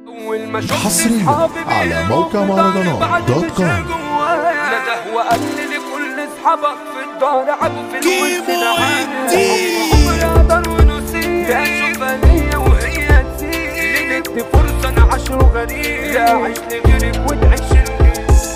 أول ما شفت حصرياً أصحابي على بيقولوا موقع في مهرجانات ضهري بعد دوت مش كوم. جوايا. نده وقال لي لكل أصحابك في الدار عبوا في الوسط كيمو الدين. عمري أقدر ونسيت أشوف ليا وهي تسيب ندي فرصة أنا عشره غريب لا أعيش لغيرك وتعيش لغيرك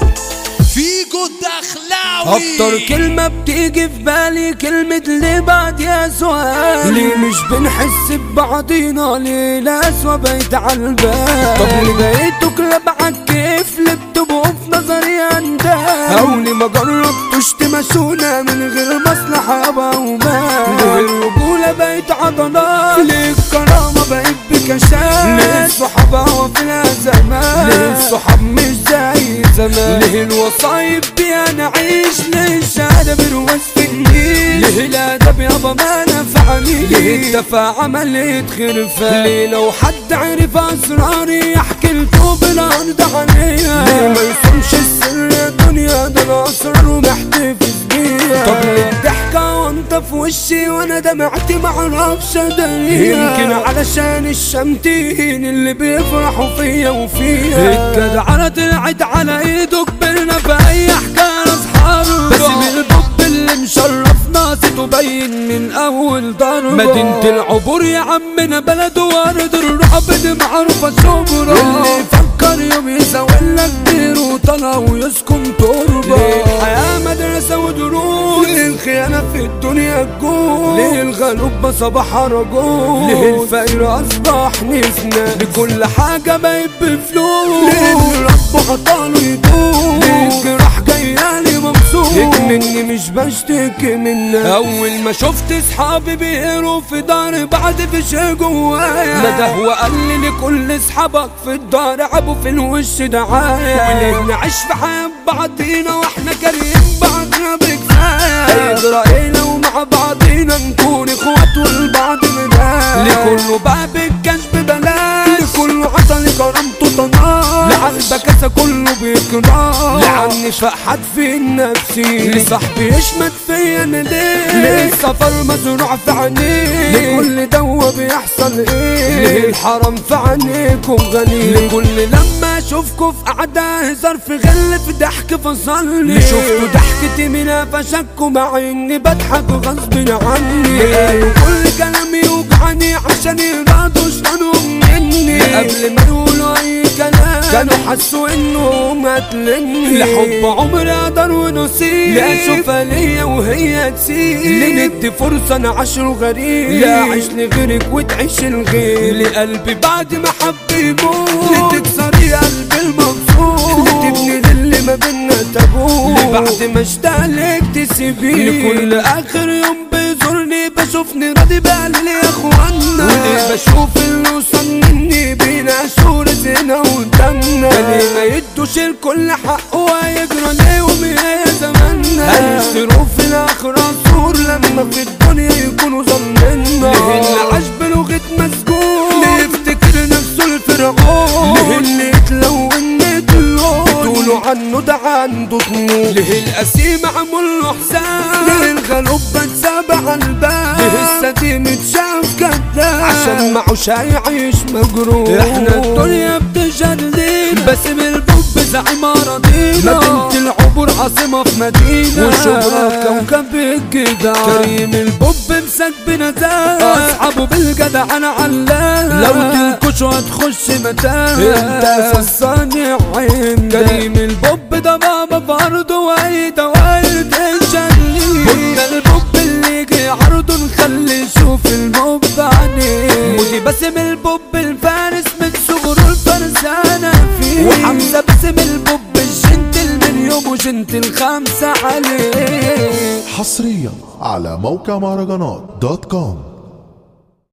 فيجو الدخلاوي اكتر كلمة بتيجي في بالي كلمة ليه بعد يا سؤال ليه مش بنحس ببعضينا ليه الأسوأ بقيت عالبال طب ليه بقيتوا كلاب عالكيف ليه بتبقوا في نظري أندال أو ليه ما جربتوش تمشونا من غير مصلحة يابا ومال ليه الرجولة بقت عضلات ليه الكرامة بقت بكشات ليه الصحاب هوا في الأزمات ليه الصحاب مش زي زمان ليه الوصايب دي انا عيش ليه الشهادة برواز في النيل ليه الادب يابا ما نفعني ليه الدفع عملية خرفان ليه لو حد عرف اسراري يحكي لكم بالارض عليها ليه ما يصونش السر يا دنيا ده انا اسرار ومحتفظ بيها طب ليه الضحكة وانت في وشي وانا دمعتي معرفش اداريها يمكن علشان الشمتين اللي بيفرحوا فيا وفيها الجدعنة طلعت على ايده كبرنا في اي حكاية اصحابه بس بالبوب اللي مشرفنا صيته باين من اول ضربة مدينة العبور يا عمنا بلد وارد الرعب دي معروفة شبرا اللي يفكر يوم يسوي لك دير وطلع ويسكن تربة ليه الحياة مدرسة ودروس ليه الخيانة في الدنيا الجول ليه الغلوب صباح رجول ليه الفقير أصبح نسنا لكل حاجة بقت بفلوس ليه ربه عطاله يدوم ليه الجراح جايالي مبسوط هيك مني مش بشتكي منك أول ما شفت صحابي بيقروا في داري بعد في شي جوايا نده وقال لي لكل صحابك في الدار عبوا في الوش دعايا وليه نعيش في حياة بعضينا واحنا كارهين بعضنا بكفاية يجرى ايه لو مع بعضينا نكون اخوات والبعض مدايا لكله بقى بالكشف بلاش لكله عطى كرامته طناش لعلبة كاسة كله بيكره لعني فقحت في نفسي لصاحبي يشمت فيا انا ليه ليه السفر مزروع في عينيه لكل دوا بيحصل ايه ليه الحرام في عينيكم غني لكل لما اشوفكوا في قعدة هزار في غل في ضحك فصلني شفتوا ضحكتي من قفشكوا مع اني بضحك غصب عني كل كلامي يوجعني عشان يرضوا شانهم مني قبل ما يقولوا اي كلام كانوا حسوا انهم قتلني لحب عمري اقدر ونسيب لاشوفها ليا وهي تسيب لندي فرصة انا عشره غريب لا اعيش لغيرك وتعيش الغير لقلبي بعد ما حب يموت لتكسري قلبي المبسوط لتبني للي ما بينا تابوت لبعد ما اشتاق لك تسيبيه لكل اخر يوم بيزورني بشوفني راضي بقلي يا اخوانا وليه بشوف اللي وصل مني بينا شهور زينة ودنا ليه ما يدوش الكل حقه ويجرى ليهم يا زماننا هنشتروا في الاخر عصور لما في الدنيا يكونوا ظننا ليه اللي عاش بلغة مسجون ليه يفتكر نفسه الفرعون ليه اللي يتلون يتلون تقولوا عنه ده عنده طموح ليه القسيم عمل له حساب ليه الغلوب بتسابع على الباب ليه السديم متشاف كداب عشان معوش هيعيش مجروح احنا الدنيا بتشهد لينا باسم البوب زعيم اراضينا مدينة العبور عاصمة في مدينة وشبرا كوكب الجدع كريم البوب مسك بنزاهة اصحابه بالجدع انا علاه لو تنكشوا هتخش متاهة انت فصاني عين كريم البوب ده بابا برضه واي دوائر تنشلي قلنا البوب اللي يجي عرضه نخلي يشوف الموب عليه ودي باسم البوب الفارس من صغره الفرسانة فيه وحمزة باسم البوب الجنتل من يومه جنتل خمسة عليه حصريا على موقع مهرجانات دوت كوم